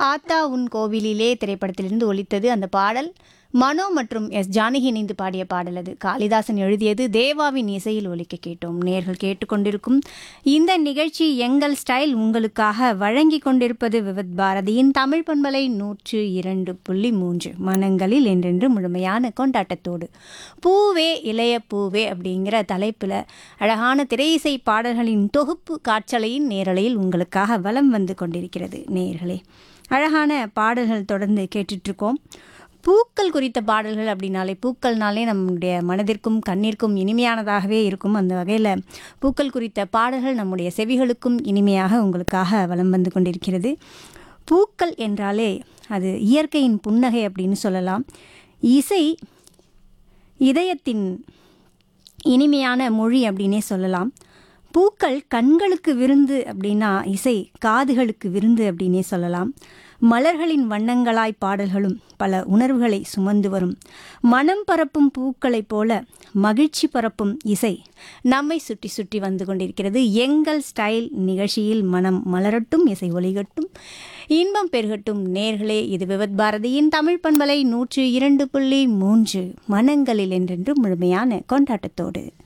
ஆத்தா உன் கோவிலிலே திரைப்படத்திலிருந்து ஒலித்தது அந்த பாடல் மனோ மற்றும் எஸ் ஜானகி இணைந்து பாடிய பாடல் அது காளிதாசன் எழுதியது தேவாவின் இசையில் ஒலிக்க கேட்டோம் நேர்கள் கேட்டுக்கொண்டிருக்கும் இந்த நிகழ்ச்சி எங்கள் ஸ்டைல் உங்களுக்காக வழங்கி கொண்டிருப்பது விவத் பாரதியின் தமிழ் பண்பலை நூற்று இரண்டு புள்ளி மூன்று மனங்களில் என்றென்று முழுமையான கொண்டாட்டத்தோடு பூவே இளைய பூவே அப்படிங்கிற தலைப்பில் அழகான திரையிசை பாடல்களின் தொகுப்பு காற்றலையின் நேரலையில் உங்களுக்காக வலம் வந்து கொண்டிருக்கிறது நேர்களே அழகான பாடல்கள் தொடர்ந்து கேட்டுட்ருக்கோம் பூக்கள் குறித்த பாடல்கள் அப்படின்னாலே பூக்கள்னாலே நம்முடைய மனதிற்கும் கண்ணிற்கும் இனிமையானதாகவே இருக்கும் அந்த வகையில் பூக்கள் குறித்த பாடல்கள் நம்முடைய செவிகளுக்கும் இனிமையாக உங்களுக்காக வலம் வந்து கொண்டிருக்கிறது பூக்கள் என்றாலே அது இயற்கையின் புன்னகை அப்படின்னு சொல்லலாம் இசை இதயத்தின் இனிமையான மொழி அப்படின்னே சொல்லலாம் பூக்கள் கண்களுக்கு விருந்து அப்படின்னா இசை காதுகளுக்கு விருந்து அப்படின்னே சொல்லலாம் மலர்களின் வண்ணங்களாய் பாடல்களும் பல உணர்வுகளை சுமந்து வரும் மனம் பரப்பும் பூக்களைப் போல மகிழ்ச்சி பரப்பும் இசை நம்மை சுற்றி சுற்றி வந்து கொண்டிருக்கிறது எங்கள் ஸ்டைல் நிகழ்ச்சியில் மனம் மலரட்டும் இசை ஒலிகட்டும் இன்பம் பெருகட்டும் நேர்களே இது விவத் பாரதியின் தமிழ் பண்பலை நூற்று இரண்டு புள்ளி மூன்று மனங்களில் என்றென்று முழுமையான கொண்டாட்டத்தோடு